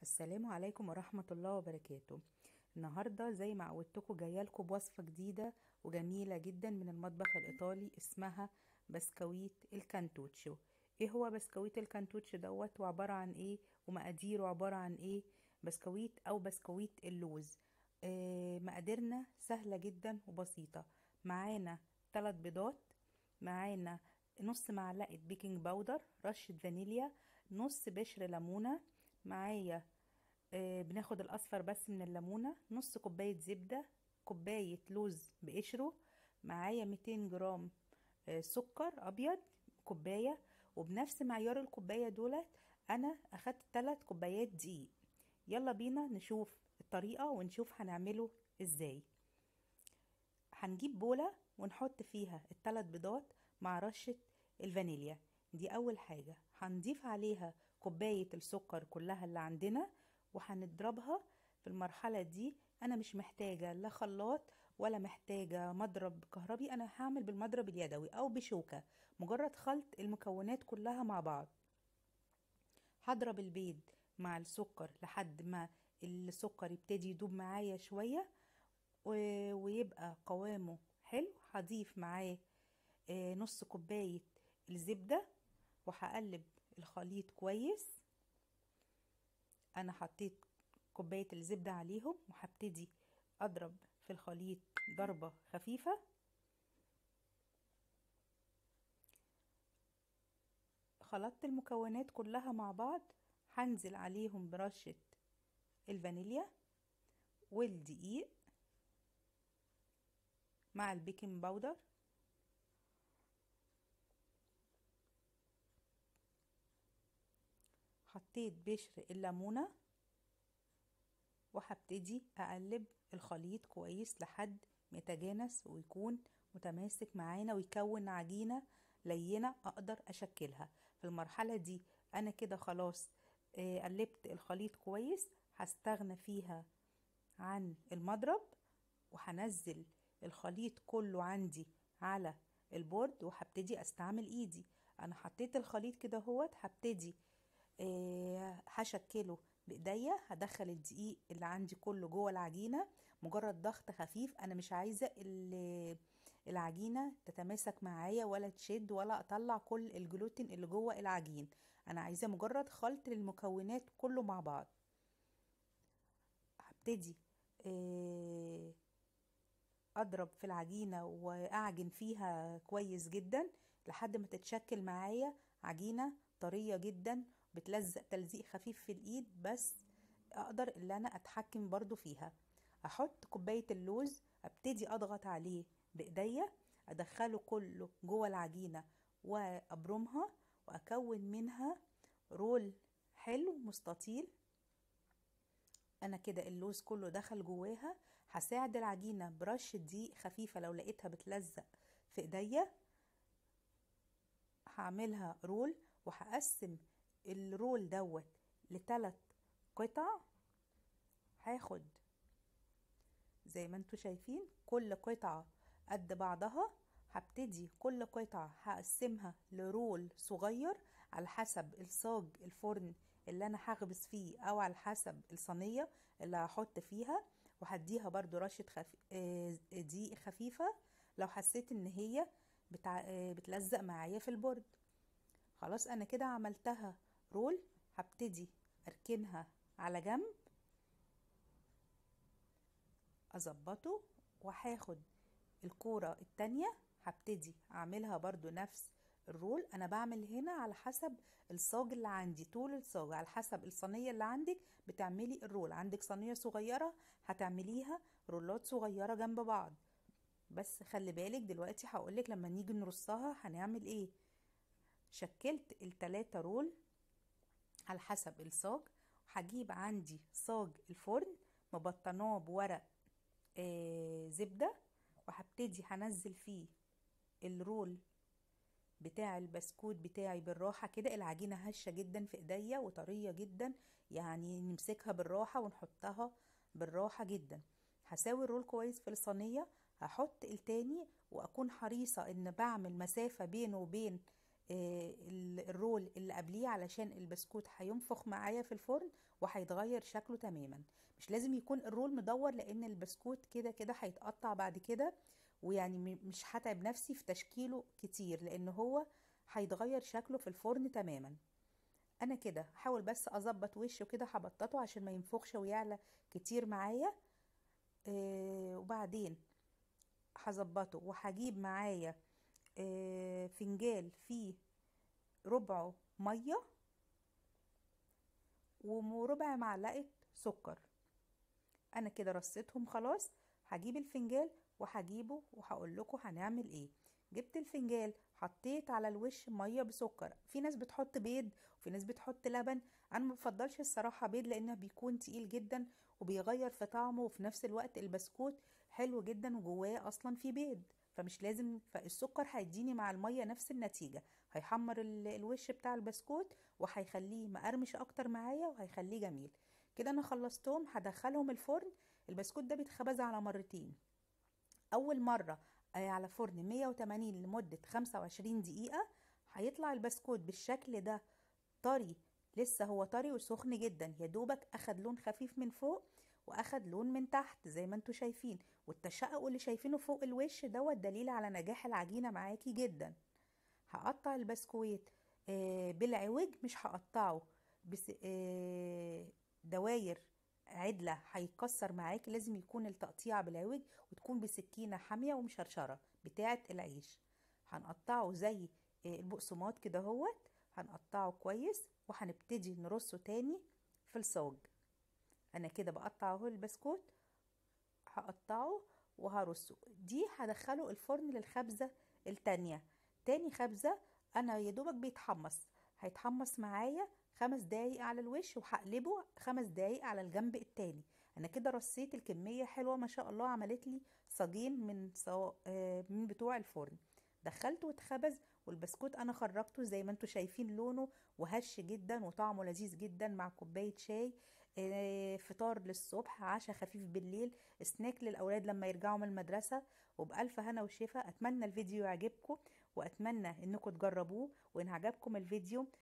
السلام عليكم ورحمة الله وبركاته النهاردة زي ما عودتكم جاية لكم بوصفة جديدة وجميلة جدا من المطبخ الإيطالي اسمها بسكويت الكانتوتشو ايه هو بسكويت الكانتوتشو دوت وعبارة عن ايه ومقاديره عبارة عن ايه بسكويت او بسكويت اللوز آه مقاديرنا سهلة جدا وبسيطة معانا ثلاث بيضات معانا نص معلقة بيكنج باودر رشة فانيليا نص بشر ليمونة معايا آه بناخد الاصفر بس من الليمونة نص كوباية زبدة كوباية لوز بقشره معايا 200 جرام آه سكر ابيض كوباية وبنفس معيار الكوباية دولت انا اخدت 3 كوبايات دقيق يلا بينا نشوف الطريقة ونشوف هنعمله ازاي هنجيب بولة ونحط فيها الثلاث بيضات مع رشة الفانيليا دي اول حاجة هنضيف عليها كوباية السكر كلها اللي عندنا وهنضربها في المرحلة دي انا مش محتاجة لا خلاط ولا محتاجة مضرب كهربي انا هعمل بالمضرب اليدوي او بشوكة مجرد خلط المكونات كلها مع بعض هضرب البيض مع السكر لحد ما السكر يبتدي يدوب معايا شوية ويبقى قوامه حلو هضيف معاه نص كوباية الزبدة وهقلب الخليط كويس انا حطيت كوباية الزبدة عليهم وهبتدي اضرب في الخليط ضربة خفيفة خلطت المكونات كلها مع بعض هنزل عليهم برشة الفانيليا والدقيق مع البيكنج باودر حطيت بشر الليمونة وهبتدي اقلب الخليط كويس لحد ما يتجانس ويكون متماسك معانا ويكون عجينة لينة اقدر اشكلها في المرحلة دي انا كده خلاص قلبت الخليط كويس هستغنى فيها عن المضرب وهنزل الخليط كله عندي على البورد وهبتدي استعمل ايدي انا حطيت الخليط كده هوت هبتدي هشكله بايديا هدخل الدقيق اللي عندي كله جوه العجينه مجرد ضغط خفيف انا مش عايزه العجينه تتماسك معايا ولا تشد ولا اطلع كل الجلوتين اللي جوه العجين انا عايزه مجرد خلط للمكونات كله مع بعض هبتدي اضرب في العجينه واعجن فيها كويس جدا لحد ما تتشكل معايا عجينه طريه جدا بتلزق تلزيق خفيف في الايد بس اقدر ان انا اتحكم برضو فيها احط كوباية اللوز ابتدي اضغط عليه بايديا ادخله كله جوه العجينة وابرمها واكون منها رول حلو مستطيل انا كده اللوز كله دخل جواها هساعد العجينة برشة دقيق خفيفة لو لقيتها بتلزق في ايديا هعملها رول وهقسم الرول دوت لتلات قطع هاخد زي ما انتوا شايفين كل قطعة قد بعضها هبتدي كل قطعة هقسمها لرول صغير على حسب الصاج الفرن اللي انا هخبز فيه او على حسب الصينية اللي هحط فيها وهديها برضو رشة خفي... دقيق خفيفة لو حسيت ان هي بتع... بتلزق معايا في البورد خلاص انا كده عملتها رول هبتدي اركنها على جنب اظبطه وهاخد الكورة التانية هبتدي اعملها برضو نفس الرول انا بعمل هنا على حسب الصاج اللي عندي طول الصاج على حسب الصينيه اللي عندك بتعملي الرول عندك صينيه صغيره هتعمليها رولات صغيره جنب بعض بس خلي بالك دلوقتي هقولك لما نيجي نرصها هنعمل ايه شكلت التلاتة رول على حسب الصاج هجيب عندي صاج الفرن مبطناه بورق آه زبدة وهبتدي هنزل فيه الرول بتاع البسكوت بتاعي بالراحة كده العجينة هشة جدا في ايديا وطرية جدا يعني نمسكها بالراحة ونحطها بالراحة جدا هساوي الرول كويس في الصينية هحط التاني واكون حريصة ان بعمل مسافة بينه وبين آه، ال- الرول اللي قبليه علشان البسكوت هينفخ معايا في الفرن وهيتغير شكله تماما مش لازم يكون الرول مدور لان البسكوت كده كده هيتقطع بعد كده ويعني م- مش هتعب نفسي في تشكيله كتير لان هو هيتغير شكله في الفرن تماما انا كده هحاول بس اظبط وشه كده هبططه عشان ما ينفخش ويعلى كتير معايا آه وبعدين هظبطه وهجيب معايا آه فنجال فيه ربعه ميه وربع معلقه سكر انا كده رصيتهم خلاص هجيب الفنجال وهجيبه وهقول لكم هنعمل ايه جبت الفنجال حطيت على الوش ميه بسكر في ناس بتحط بيض وفي ناس بتحط لبن انا ما بفضلش الصراحه بيض لانه بيكون تقيل جدا وبيغير في طعمه وفي نفس الوقت البسكوت حلو جدا وجواه اصلا في بيض فمش لازم فالسكر هيديني مع الميه نفس النتيجه هيحمر ال- الوش بتاع البسكوت وهيخليه مقرمش اكتر معايا وهيخليه جميل كده انا خلصتهم هدخلهم الفرن البسكوت ده بيتخبز على مرتين اول مره آه، على فرن 180 لمده 25 دقيقه هيطلع البسكوت بالشكل ده طري لسه هو طري وسخن جدا يا دوبك اخد لون خفيف من فوق واخد لون من تحت زي ما انتوا شايفين والتشقق اللي شايفينه فوق الوش دوت دليل على نجاح العجينه معاكي جدا هقطع البسكويت آه، بالعوج مش هقطعه بس آه، دواير عدلة هيتكسر معاكي لازم يكون التقطيع بالعوج وتكون بسكينة حامية ومشرشرة بتاعة العيش هنقطعه زي آه، البقسماط كده هوت هنقطعه كويس وهنبتدي نرصه تاني في الصاج انا كده بقطع اهو البسكوت هقطعه وهرصه دي هدخله الفرن للخبزة التانية تاني خبزة انا يا دوبك بيتحمص هيتحمص معايا خمس دقايق على الوش وهقلبه خمس دقايق على الجنب التاني انا كده رصيت الكمية حلوة ما شاء الله عملت لي صاجين من صو... آه، من بتوع الفرن دخلته واتخبز والبسكوت انا خرجته زي ما انتوا شايفين لونه وهش جدا وطعمه لذيذ جدا مع كوباية شاي آه، فطار للصبح عشاء خفيف بالليل سناك للاولاد لما يرجعوا من المدرسة وبألف هنا وشفا اتمنى الفيديو يعجبكم واتمنى انكم تجربوه وان عجبكم الفيديو